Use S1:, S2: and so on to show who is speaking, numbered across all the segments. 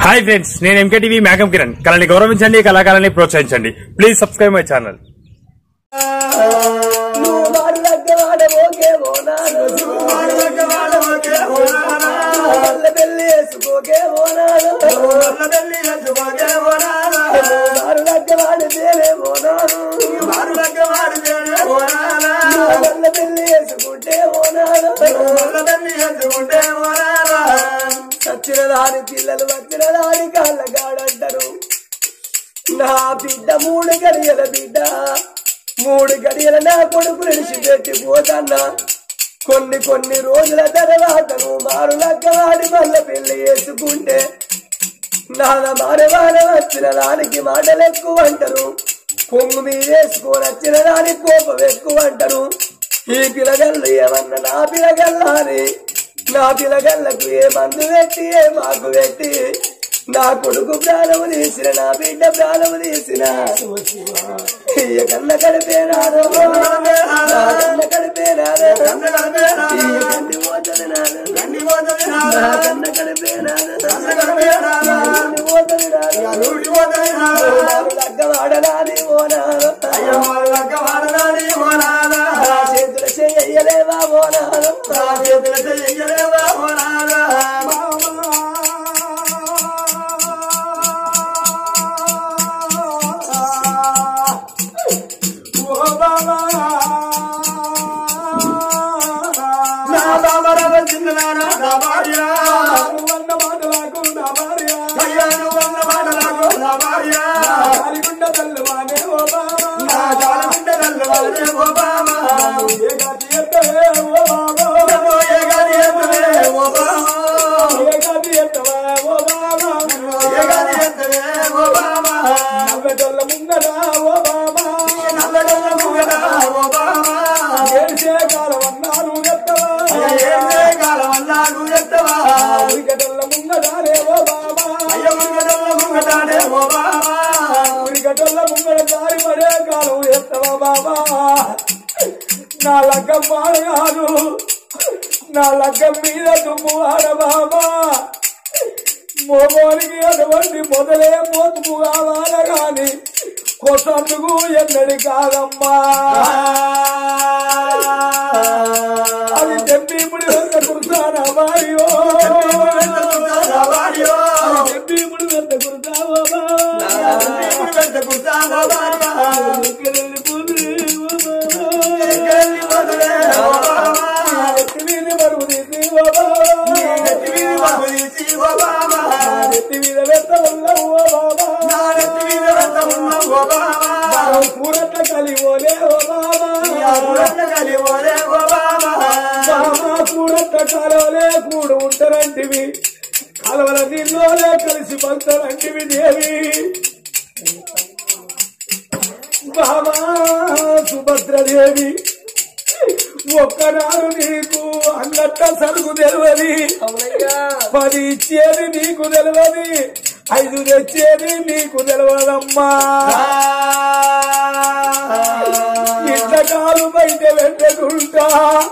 S1: Hi friends నేను MKTV మేఘం కిరణ్ కళని గౌరవించండి కళాకారాన్ని ప్రోత్సహించండి ప్లీజ్ సబ్స్క్రైబ్ మై ఛానల్
S2: నువ్వు వాడు లగ్గవాడబోకే ఓనాడు వల్ల పెళ్లి వేసుకోకే ఓనాడు వాడు లగ్గవాడి పేరే ఓనాడు వల్ల పెళ్లి వేసుకుంటే ఓనాడు చచ్చిన దాని పిల్లలు వచ్చిన దాని కాళ్ళగాడంటారు నా బిడ్డ మూడు గడియల బిడ్డ మూడు గడియల నా కొడుకు నిలిచి పెట్టిపోతన్నా కొన్ని కొన్ని రోజుల తర్వాత నువ్వు మారు లగ్గవాడి మళ్ళీ పెళ్లి చేసుకుంటే నాన్న మారవాడ వచ్చిన దానికి మాటలు ఎక్కువ అంటారు కొంగు మీద వేసుకొని వచ్చిన దానికి కోపం ఎక్కువ అంటారు ఈ పిలగల్లు ఏమన్నా నా పిలగల్లాని నా పిలగల్లకు ఏ మందు పెట్టి ఏ మాకు పెట్టి నా కొడుకు ప్రాణము తీసిన నా బిడ్డ ప్రాణము తీసిన ఇయ్య కన్న కడిపేనాడు నా కన్న కడిపేనాడు ఇయ్య కండి పోతుంది నాడు నా కన్న కడిపేనాడు కండి పోతుంది నాడు లగ్గవాడరాని ఓనాడు నా చేతుల చెయ్యలేవా ఓనాడు
S3: నా బాబరవ చిన్ననానా నా భార్య
S2: వన్న మాటలకు నా భార్య
S3: కయ్యాను వన్న మాటలకు నా భార్య
S2: కాలిగుండ తల్లువానే ఓ బాబా
S3: నా జాలమింట నల్లవాడే ఓ బామ
S2: ఏ గతి ఎత్తవే ఓ బాబా
S3: నన్ను ఏ గాని ఎత్తవే ఓ బామ
S2: ఏ గతి ఎత్తవే ఓ బాబా
S3: ఏ గాని ఎత్తవే ఓ బామ
S2: నవ్వెటోళ్ళ ముంగట ఓ బాబా
S3: నల్లడల్ల ముగడ ఓ బామ
S2: ఏడ్చే కాలం అన్నాను ఎత్తవా
S3: ఏ కాలం అన్నాడు ఎత్తవా
S2: ఉరికటోళ్ళ ముంగటానే ఓ బాబా
S3: అయ్య ముగడల్ల ముగడాడే ఓ బామ
S2: ఉరికటోళ్ళ ముంగట దారి పడే కాలం ఎత్తవా బాబా నా లగ్గం వాడగాను నా లగ్గం మీద దుమ్ము ఆడ బాబా మోగోనికి అటువంటి మొదలే మోతుకు కావాల గాని కొసందుకు ఎన్నడి కాదమ్మా అది తెంపిముడి వెంట కుర్తానా మారియో
S3: రావాడియో
S2: తెంపిముడి వెంట కుర్తావా
S3: ఇప్పుడు పెద్ద కుర్తాంగో బామ ఎక్కడి పోతులే ఓ బామ
S2: ఎత్తిమీది మరుగు తీసి ఓ బాబా
S3: నెత్తి మీద బాబు తీసి ఓ బామ
S2: ఎత్తి మీద వెత్త ఉన్నావు ఓ బాబా
S3: నా నెత్తి మీద వెంట ఉన్న ఓ బామ
S2: కూరట్ల కలివోలే ఓ బాబా
S3: నా బుర్రట కలి ఓలే ఓ బామ
S2: బాబా కూరట్ల కలవలే కూడు ఉంటారంటివి కలవల నీళ్ళోలే కలిసి పంచరంటివి దేవి బాబా సుభద్రదేవి ఒక్కనాడు నీకు అన్నట్ట సరుకు తెలియదు పది ఇచ్చేది నీకు తెలియదు ఐదు తెచ్చేది నీకు తెలియదమ్మా ఇంత కాలు బయట పెట్టకుంటా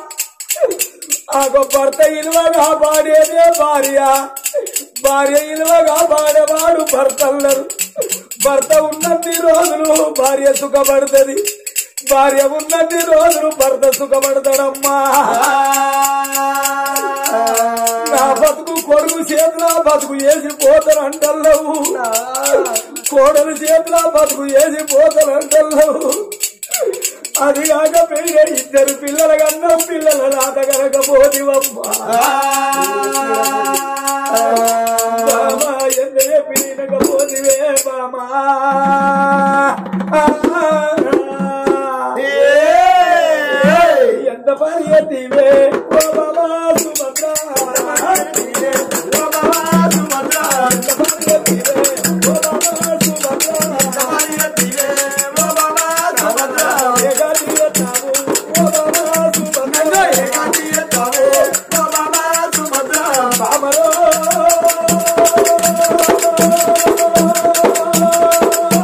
S2: ఆ భర్త ఇలువగా పాడేదే భార్య భార్య ఇలువగా పాడేవాడు భర్త అన్నారు భర్త ఉన్నన్ని రోజులు భార్య సుఖపడుతుంది భార్య ఉన్నన్ని రోజులు భర్త సుఖపడతాడమ్మా నా బతుకు కొడుకు చేతుల బతుకు వేసి పోతానంటల్లవు కోడలు చేతుల బతుకు వేసి పోతానంటల్లవు అది కాక పెరిగ ఇద్దరు పిల్లల కన్నా పిల్లల రాత కనకపోతివమ్మా బామా ఎందరే పిలినకపోతివే బామా ఎంత పని ఎత్తివే ఓ బాబా సుభద్ర ఎంత పని ఎత్తివే ఓ బాబా సుభద్ర ఏగాది ఎత్తావు ఓ బాబా సుభద్ర బామరో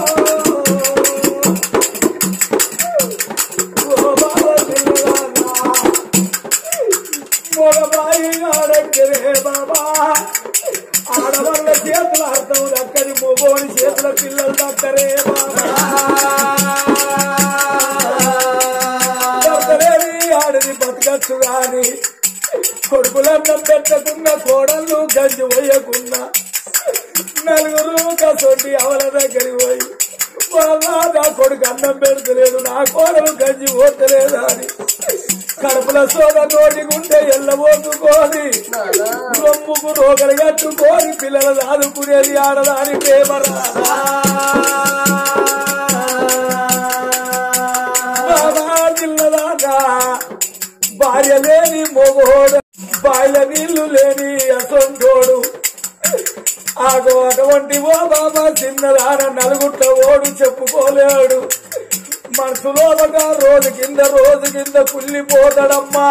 S2: గంజి పోయకున్నా నలుగురు కసొంటి అవల దగ్గరికి పోయి బాబా నా కొడుకు అన్నం పెడతలేడు నా కోడలు గంజి పోతలేదు అని కడుపుల సోద నోటికుంటే ఎల్లబోతుకోని రొమ్ముకు రోగలు కట్టుకోని పిల్లలు ఆదుకునేది ఆడదాని ప్రేమరా బాబా పిల్లదాకా భార్య లేని మొగోడు బాయిల నీళ్లు లేని అసొంటోడు ఆగో అటువంటి ఓ బాబా చిన్నదాన నలుగుట్ల ఓడు చెప్పుకోలేడు మనసులోనగా రోజు కింద రోజు కింద కుళ్ళిపోతాడమ్మా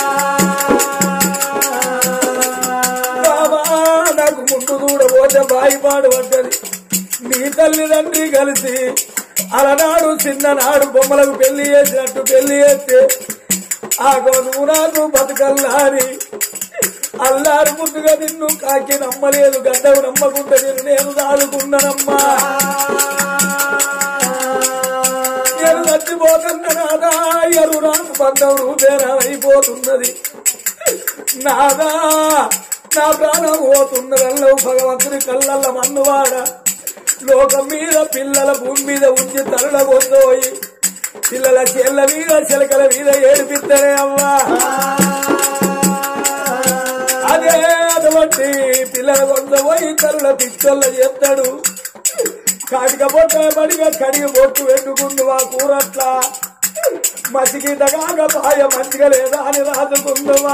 S2: బాబా నాకు ముందు చూడబోతే బాయి పాడు పడ్డది నీ తల్లిదండ్రి కలిసి అలనాడు చిన్ననాడు బొమ్మలకు పెళ్లి చేసినట్టు పెళ్లి చేస్తే ఆ నువ్వు నాకు బతకల్లారి అల్లారు ముందుగా నిన్ను కాకి నమ్మలేదు గడ్డవు నమ్మకుండా నేను నేను దాదుకున్నానమ్మా నేను చచ్చిపోతున్నా నాదా ఎరు నాకు బంధం రూపేణమైపోతున్నది నాదా నా ప్రాణం పోతున్నదల్లవు భగవంతుని కళ్ళల్ల మన్నువాడ లోకం మీద పిల్లల భూమి మీద ఉంచి తరల పొందోయి పిల్లల చెల్ల మీద చిలకల మీద ఏడిపిద్దరే అమ్మా అదే అటువంటి పిల్లల కొంత పోయి తరుల పిచ్చోళ్ళ చేస్తాడు కాటిక పొట్ట బడిగా కడిగి పొట్టు పెట్టుకుండు ఆ కూరట్లా మసికి తగాక పాయ మంచిగా లేదా అని రాదుకుందువా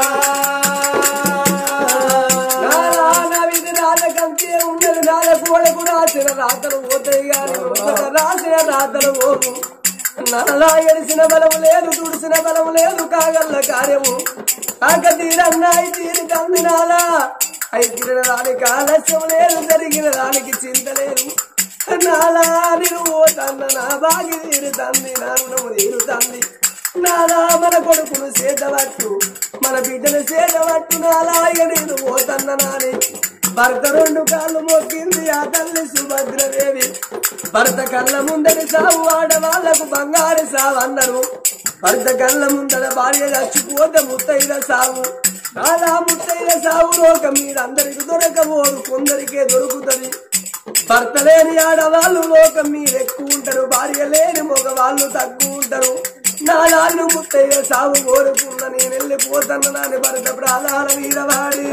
S4: ఉన్నది నాలకు వడకు రాసిన రాతలు పోతాయి కానీ ఉన్నత రాసిన రాతలు పోవు నల్లా ఎడిసిన బలము లేదు తుడిసిన బలము లేదు కాగల్ల కార్యము కాక తీరన్నాయి తీరి కందినాలా అయి తీరిన దానికి ఆలస్యం లేదు జరిగిన దానికి చింత లేదు నాలా నిన్ను తన్న నా బాగి తీరు తంది నా రుణము తీరు తంది నాలా మన కొడుకును చేతవట్టు మన బిడ్డను చేతవట్టు నాలా ఇక నేను పోతన్న నాని భర్త రెండు కాళ్ళు మొక్కింది ఆ తల్లి సుభద్రదేవి భర్త కళ్ళ ముందరి సావు ఆడవాళ్లకు బంగారు సావు అన్నారు భర్త కళ్ళ ముందర భార్య చచ్చిపోతే ముత్తైన సావు నాలా ముత్తైన సావు లోకం మీద అందరికి దొరకబోదు కొందరికే దొరుకుతది భర్త లేని ఆడవాళ్ళు లోకం మీద ఎక్కువ ఉంటారు భార్య లేని మగవాళ్ళు తక్కువ ఉంటారు నా నాన్ను ముత్తయ్య సాగు కోరుకున్న నేను వెళ్ళిపోతాను నాని భరత ప్రాణాల వీరవాడి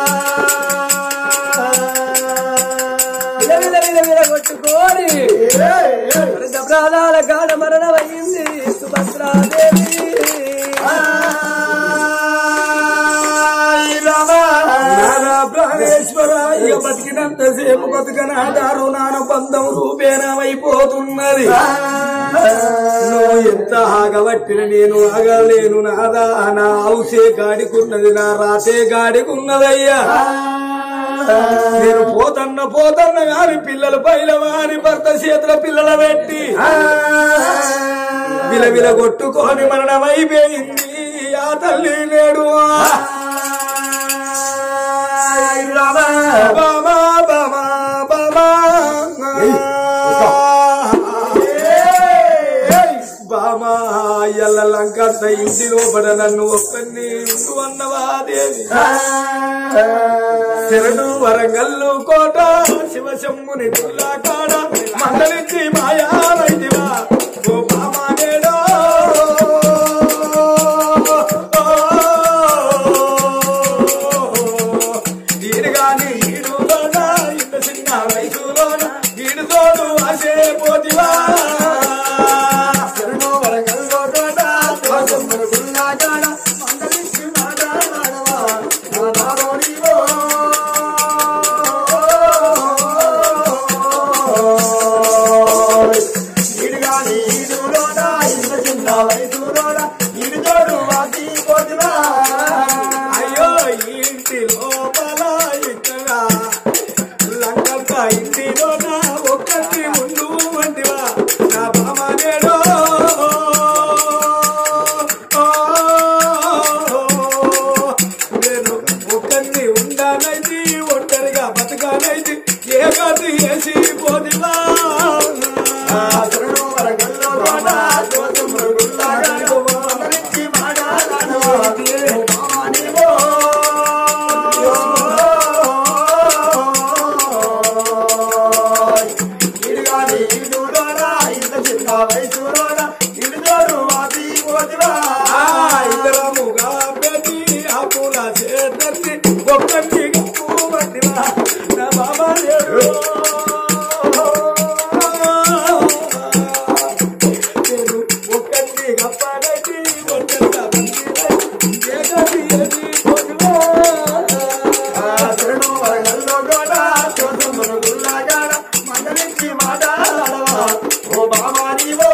S4: విల విల విల విల కొట్టుకోని భరత ప్రాణాల గాఢ మరణమయ్యింది సుభద్రాదేవి
S2: నానా ప్రాణేశ్వర ఇక బతికినంతసేపు బతకనాడారు నాన్న బంధం రూపేణమైపోతున్నది నువ్వు ఎంత ఆగబట్టిన నేను ఆగలేను నాదా నా హౌసే గాడికున్నది నా రాసే గాడికున్నదయ్యా నేను పోతన్న పోతన్న గాని పిల్లలు పైలవాని భర్త చేతుల పిల్లల పెట్టి విలవిల కొట్టుకొని మరణమైపోయింది ఆ తల్లి నేడు బామా బామా బామా బామా ఎల్ల లంకంత ఇంటి లోపల నన్ను ఒక్కడిని ఉండు అన్నవా దేవి శరణు వరంగల్లు కోట శివశమ్ముని తుల్లా కాడ మంగళించి మాయా వైదివా ఓ బామా నేడో ఈడు గాని ఈడులోన ఇంత చిన్న వయసులోన ఈడు తోడు ఆసే పోతివా శరణు వరంగల్లు కోట శివశమ్ముని తుల్లా కాడ మంగళించి మాయా వైదివా
S3: నేను ఒక్కటి గప్పగట్టి ఒంటరిగా బందీలై ఏకటి ఏది కొట్టుకో. ఆ శరణు వరగల్లో గోడ, చోటమ్మన గుల్లాగాడ, మందలించి మాట్లాడవా, ఓ బాబా నీవో.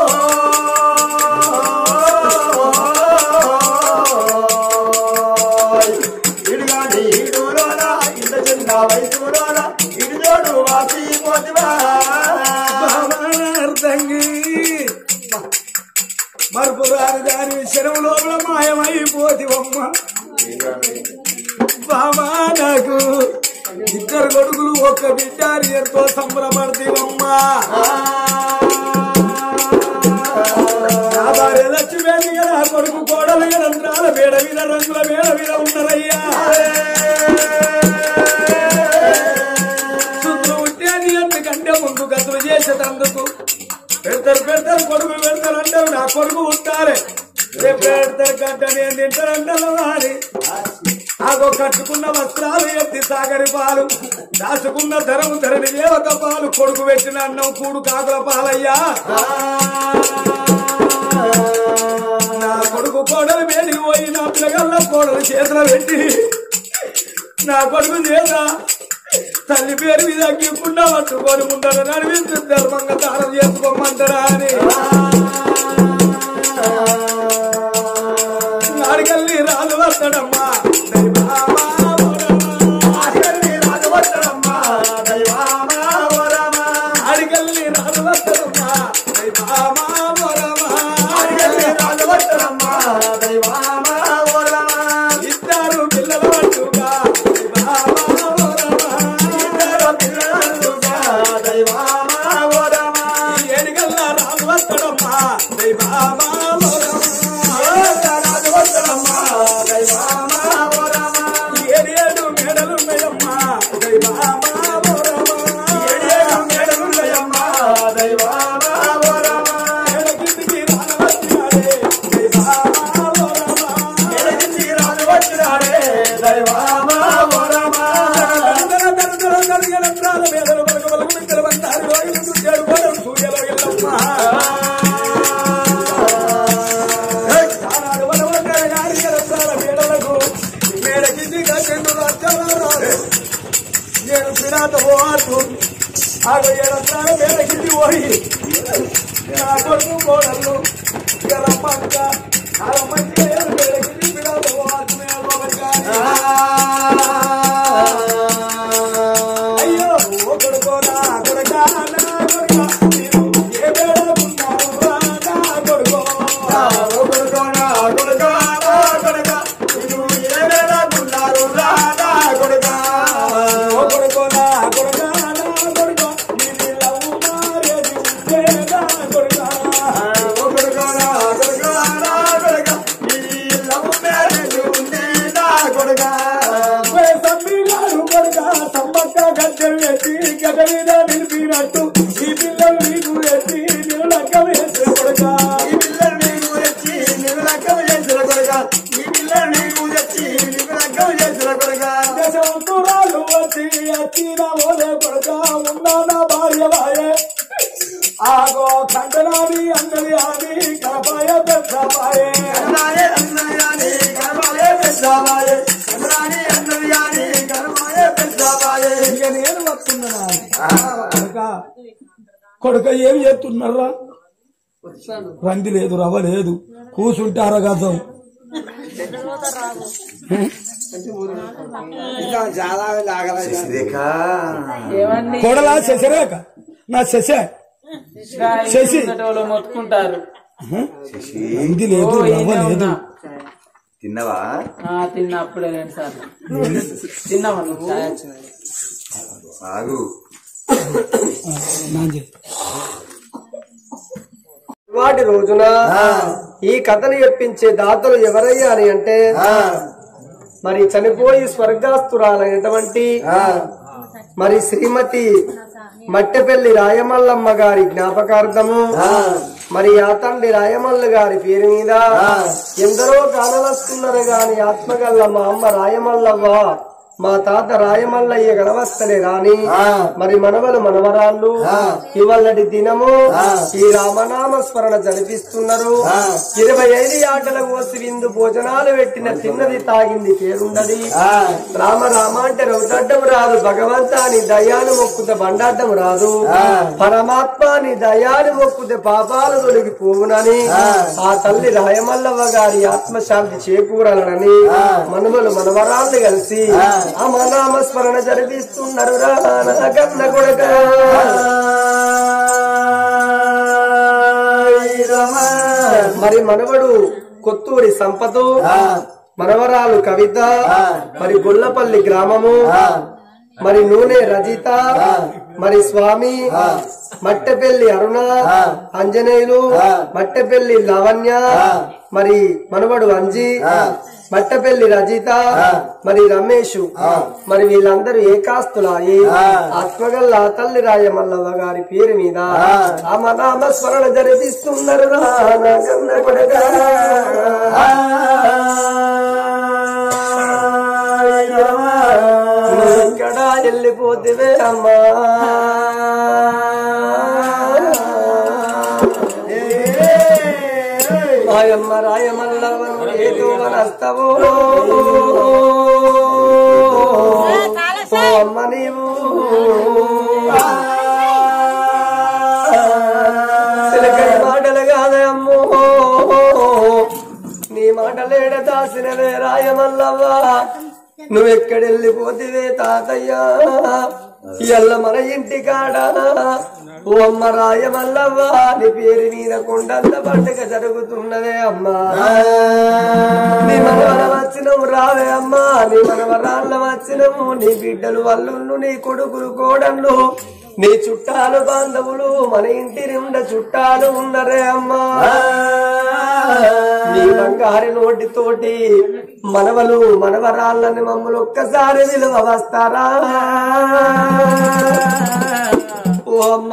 S3: ఇడుగాని ఈడులోన, ఇంత చిన్న వయసులోన, ఇడుజోడు వాసిపోతివా.
S2: అర్థంగి మరుపురాని దాని శరములో మాయమైపోతివమ్మ బాబా నాకు ఇద్దరు కొడుకులు ఒక్క బిడ్డ అని ఎంతో సంబరపడతీవమ్మా నా భార్య లక్ష్మీ కదా కొడుకు కోడలు రంధ్రాల వేడ మీద రంగుల వేడ మీద ఉన్నారయ్యా శుద్ధులు ఉంటే నీ ఎందుకంటే ముందు గతులు చేసేటందుకు పెడతారు పెడతారు కొడుకు పెడతారు అంటారు నా కొడుకు ఉంటారే రేపు పెడతారు గడ్డ నేను తింటారంటారు అని ఆగో కట్టుకున్న వస్త్రాలు ఎత్తి సాగరి పాలు దాచుకున్న ధరము ధరని దేవత పాలు కొడుకు పెట్టిన అన్నం కూడు కాకుల పాలయ్యా నా కొడుకు కోడలు వేడికి పోయి నా పిల్లగల్ల కోడలు చేతులు పెట్టి నా కొడుకు చేత తల్లి పేరు మీద అగ్గికుండా పట్టుకొని ముందర నడిపించి ధర్మంగా దానం చేసుకోమంటారా అని నాడికల్లి రాజు వస్తాడమ్మా దైవామా ఓరమ్మా.
S3: ఆడికెళ్ళి రాజు వస్తాడమ్మా, దైవామా వరమా.
S2: ఆడికల్లి రాజు వస్తాడమ్మా దైవామా ఓరమ్మా.
S3: ఆడికెళ్ళి రాజు వస్తాడమ్మా, దైవామా వరమా.
S2: ఇద్దరు పిల్లల పట్టుగా దైవామా ఓరమ్మా.
S3: ఇద్దరు పిల్లలుగా, దైవామా వరమా.
S2: ఏడికల్లా రాజు వస్తాడమ్మా దైవామా ఓరమ్మా.
S3: రాజు వస్తాడమ్మా, దైవామా వరమా.
S2: ఏడు ఏడు మేడలున్నాయమ్మా దైవామా ఓరమ్మా.
S3: ఏడేడు మేడలున్నాయమ్మా, దైవామా వరమా.
S2: ఏడకిందికి రానవచ్చినాడే దైవామా ఓరమ్మా.
S3: ఎడగించి రాజు వచ్చినాడే, దైవామా వరమా.
S2: దర దర దర దర ఎడంత్రాల వేదన వరకు వరకు మిక్కల బండారి రోజులు దుర్గాడు గోడలు సూర్యలో ఎల్లమ్మ. ఆనాడు వనవన్నర గారి ఎడంత్రాల వేదనకు మేడకింది గట్టెండు రాజ్యాలు నేను పిడాత పోవాల్సు ఆగో ఎడంత్రాల మేడకింది పోయి నా కొడుకు కోడలు రమ్మంట రమ్మంటే మేడకింది పిడాత పోవాల్సు అయ్యో ఓ కొడుకో నా కొడుకా నా కొడుకా నీవు ఏ వేళకున్నావు రా నా కొడుకో
S3: ఓ కొడుకో నా కొడుకా, నా కొడుకా, నువ్వు ఏ వేళకున్నారు రా నా కొడుకా.
S2: ఓ కొడుకో నా కొడుకా నా కొడుకో నీది లవ్ మారేది ఉంటే నా కొడుకా
S3: ఓ కొడుకో నా కొడుకా, నా కొడుకా, ఈ లవ్ మ్యారేజ్ ఉంది నా కొడుకా.
S2: ఓ తమ్మి గారు కొడుకా సమ్మక్క గద్దెలు ఎత్తి గద మీద నిలిపినట్టు ఈ పిల్లలు నీకు ఎత్తి నిలక వేసే కొడుకా
S3: ఈ పిల్లలు నీకు తెచ్చి నీకు లెక్కం చేసిన కొడుకా. ఈ పిల్లలు నీకు తెచ్చి నీకు లెక్కం చేసిన కొడుకా.
S2: దశవంతురాలు వచ్చి అచ్చిన ఓలే కొడుక ఉన్నా నా భార్య వాయే ఆగో కంటనాని అన్నది అని కనపాయ పెద్దపాయే
S3: కన్నాయే అన్నయాని కనమాయే పెద్దామాయే. కన్నాని అన్నయాని కనమాయే పెద్దామాయే.
S2: ఇక నేను వస్తున్నానా కొడుక కొడుక ఏం చేస్తున్నారా రంది లేదు రవ్వ లేదు కూసుంటే అరగతం కొడలా శశరేఖ నా శశ శశి.
S5: వాళ్ళు మొత్తుకుంటారు
S2: రంది లేదు రవ్వ లేదు
S6: తిన్నవా
S5: ఆ, తిన్నా అప్పుడే రెండు సార్లు తిన్నావా నువ్వు చాయ్ వచ్చింది.
S6: ఆగు
S2: నాంజే
S4: వాటి రోజున ఈ కథను చెప్పించే దాతలు ఎవరయ్యా అని అంటే మరి చనిపోయి స్వర్గాస్తురాలైనటువంటి మరి శ్రీమతి మట్టెపల్లి రాయమల్లమ్మ గారి జ్ఞాపకార్థము మరి ఆ తండ్రి రాయమల్ల గారి పేరు మీద ఎందరో కానవస్తున్నారు గాని ఆత్మగల్ల మా అమ్మ రాయమల్లవ్వ
S2: మా తాత రాయమల్లయ్య గడవస్తలే రాని
S3: ఆ.
S2: మరి మనవలు మనవరాళ్ళు
S3: ఆ.
S2: ఇవాళటి దినము
S3: ఆ.
S2: ఈ రామనామ స్మరణ జరిపిస్తున్నారు
S3: ఆ.
S2: ఇరవై ఐదు ఆటల కోసి విందు భోజనాలు పెట్టిన తిన్నది తాగింది పేరుండది
S3: ఆ.
S2: రామ రామ అంటే రౌతడ్డం రాదు భగవంతా నీ దయాలు మొక్కుతే బండాడ్డం రాదు
S3: ఆ.
S2: పరమాత్మ నీ దయాలు మొక్కుతే పాపాలు తొలగిపోవునని
S3: ఆ.
S2: ఆ తల్లి రాయమల్లవ్వ గారి ఆత్మశాంతి చేకూరాలని
S3: ఆ.
S2: మనుమలు మనవరాళ్ళు కలిసి
S3: ఆ.
S2: ఆ మనామస్మరణ జరిపిస్తున్నారు రా నా కన్న కొడుక మరి మనవడు కొత్తూరి సంపతు మనవరాలు కవిత మరి గొల్లపల్లి గ్రామము మరి నూనె రజిత మరి స్వామి మట్టెపల్లి అరుణ అంజనేయులు మట్టెపల్లి లావణ్య మరి మనవడు అంజి మట్టపల్లి రజిత మరి రమేష్ మరి వీళ్ళందరూ ఏకాస్తులాయి ఆత్మగల్ల తల్లి రాయమల్లవ్వ గారి పేరు మీద రామనామ స్మరణ జరిపిస్తున్నారు రా నా కన్న కొడుకా. నువ్వు ఎక్కడ వెళ్ళిపోతివే అమ్మా రాయమ్మ రాయమల్లవను ఏదో వనస్తవో ఓ అమ్మ నీవు చిలకని మాటలు కాదే అమ్మో నీ మాటలేడ దాసినవే రాయమల్లవ్వా నువ్వెక్కడెళ్ళిపోతివే తాతయ్య ఎల్ల మన ఇంటి కాడ ఓ అమ్మ రాయమల్లవ్వా నీ పేరు మీద కొండంత పండుగ జరుగుతున్నదే అమ్మా నీ మనవర వచ్చినము రావే అమ్మా నీ మనవరాళ్ళ వచ్చినము నీ బిడ్డలు వల్లుళ్ళు నీ కొడుకులు కోడళ్ళు నీ చుట్టాలు బాంధవులు మన ఇంటి నిండ చుట్టాలు ఉన్నరే అమ్మా నీ బంగారి నోటితోటి మనవలు మనవరాళ్ళని మమ్మల్ని ఒక్కసారి విలువ వస్తారా ఓ అమ్మ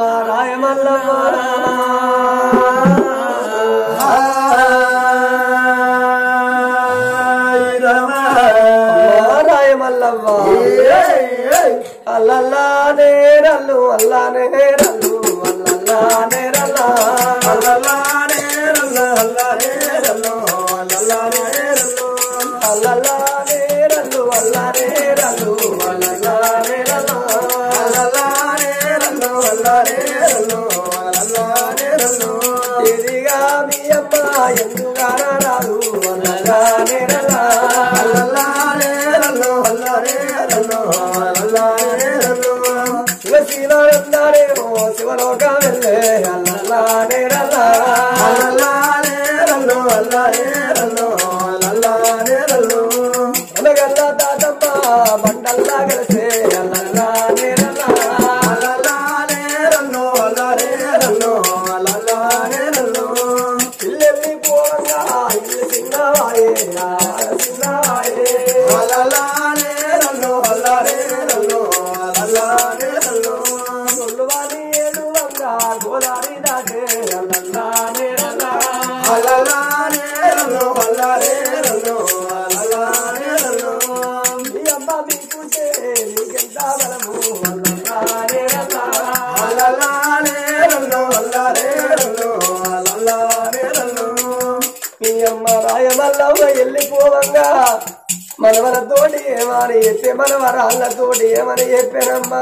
S2: రాయమల్లమ్మ రాయమల్లవ్వ అల్లల్లా నేరల్లు అల్లా నేరల్లు అల్లల్లా నేరల్లా అల్లల్లా నేరల్లు అల్లా నేరల్లు అల్లల్లా నేరల్లు అల్లల్లా నేరల్లు అల్లా నేరల్లు అల్లల్లా నేరల్లు అల్లల్లా నేరల్లు అల్లా నేరల్లు అల్లల్లా నేరల్లు ఇదిగా మీ అమ్మ ఎందుగారా రాదు అల్లల్లా నేరల్లా అల్లల్లా నేరల్లు అల్లా నేరల్లు అల్లల్లా నేరల్లు శివ శివన్నారే ఓ శివలోక వెళ్ళే అల్లల్లా నేరల్లా అల్లల్లా నేరల్లు అల్లా నేరల్లు అల్లల్లా నేరల్లు అనగల్ల తాతమ్మ బండల్లా కలిసే అల్లల్లా నేరల్లా అల్లల్లా నేరల్లు అల్లా నేరల్లు అల్లల్లా నేరల్లు ఇల్లెల్లి పోవంగా ఇల్లు చిన్నవాయే ఆడ చిన్నవాయే అల్లల్లా నేరల్లు అల్లా నేరల్లు అల్లల్లా నేరల్లు గొల్లువాని ఏడువంగా గోదారి దాటే అల్లల్లా నేరల్లా అల్లల్లా నేరల్లు అల్లా నేరల్లు అల్లల్లా నేరల్లు మీ అమ్మ మీకుంటే నీకెంత బలము అల్లల్లా నేరల్లా అల్లల్లా నేరల్లు అల్లా నేరల్లు అల్లల్లా నేరల్లు మీ అమ్మ రాయమల్లవ్వ వెళ్ళిపోవంగా మనవలతోటి ఏమని చెప్పే మనవరాళ్ళతోటి ఏమని చెప్పానమ్మా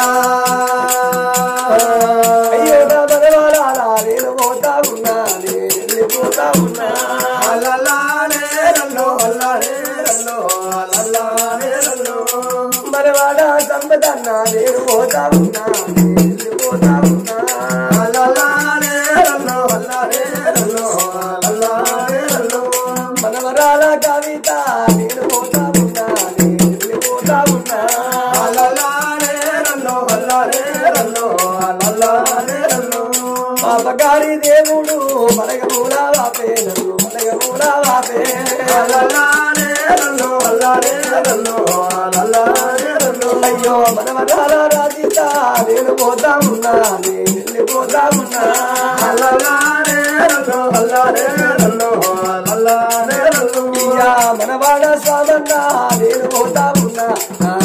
S2: అయ్యో నా మనవరాలా నేను పోతా ఉన్నా నేను వెళ్ళిపోతా ఉన్నా అల్లల్లా నేరల్లో అల్లా నేరల్లో అల్లల్లా నేరల్లో మనవాడ సంపదన్నా నేను పోతా ఉన్నా నేను వెళ్ళిపోతా ఉన్నా అల్లల్లా నేరల్లో అల్లా నేరల్లో అల్లల్లా నేరల్లో మనవరాల కవిత నేను పోతా ఉన్నా నేను వెళ్ళిపోతా ఉన్నా అల్లల్లా నేరల్లో అల్లా నేరల్లో అల్లల్లా నేరల్లో పాపగారి దేవుడు మలగమూలా వాపే నన్ను మలగమూలా వాపే అల్లల్లా నేరల్లో అల్లా నేరల్లో అల్లల్లా నేరల్లో అయ్యో మనవరాల రాజిత నేను పోతా ఉన్నా నేను వెళ్ళిపోతా ఉన్నా అల్లల్లా నేరల్లో అల్లా నేరల్లో అల్లల్లా నేరల్లో ఇయ్యా మనవాడ స్వామన్నా నేను పోతా ఉన్నా నా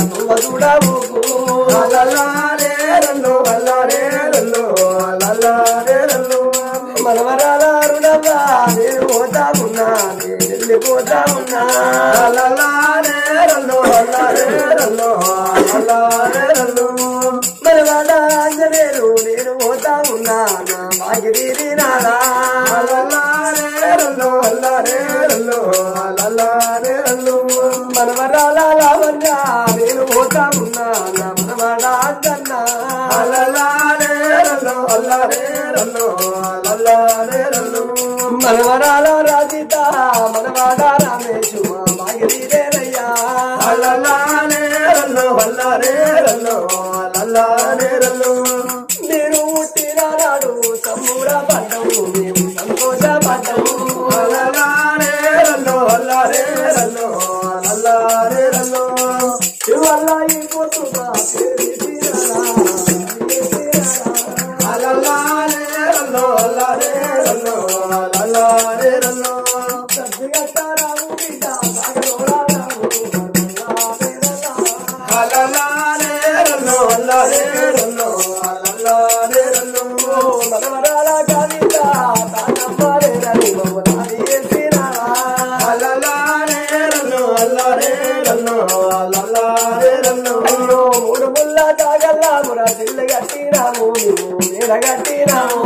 S4: ఇల్లు కట్టినాము మేము మేడ కట్టినాము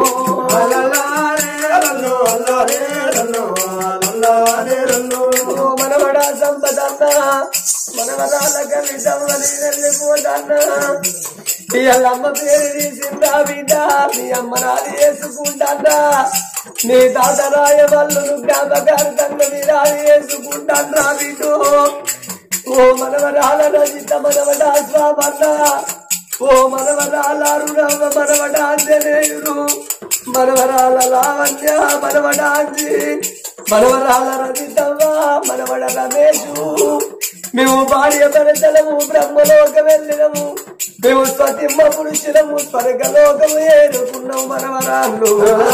S4: ఓ మనవడా సంపదన్న మనవరాల కవి సమ్మని వెళ్ళిపోదన్న మీ అమ్మ పేరు తీసిందా బిడ్డ మీ అమ్మ నాది వేసుకుంటాడా నీ తాత రాయ వాళ్ళు జ్ఞాపకార్థంగా మీ రాయి వేసుకుంటాడ్రా బిడ్డు ఓ మనవరాల రజిత మనవడ స్వామన్న ఓ మనవరాల అరుణమ్మ మనవడ ఆంజనేయుడు మనవరాల లావణ్య మనవడ అంజి మనవరాల రజితవ్వ మనవడ రమేషు మేము భార్య భరతలము బ్రహ్మలోక వెళ్ళినము మేము స్వతిమ్మ పురుషులము స్వర్గలోకము ఏరుకున్నాము మనవరాళ్ళు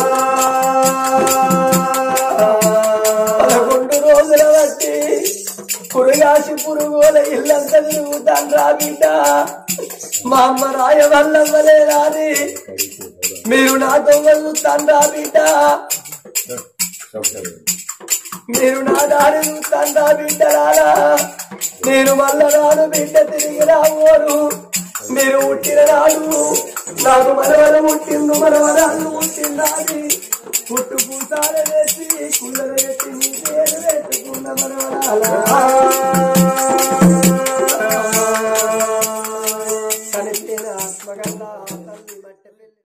S4: పదకొండు రోజుల బట్టి పురుగాసి పురుగుల ఇల్లంతా తిరుగుతాను రా బిడ్డ మా అమ్మ రాయ వల్లవ్వలే రాని మీరు నాతో వెళ్తాను రా బిడ్డ మీరు నా దారి చూస్తాను రా బిడ్డ రారా నేను మళ్ళా రాను బిడ్డ తిరిగి రావోరు మీరు పుట్టిన నాడు నాకు మనవర పుట్టిండు మనవరాలు పుట్టిందాది పుట్టు పూసాల వేసి కుళ్ళలు పెట్టి నీ పేరు పెట్టుకున్న మనవరాల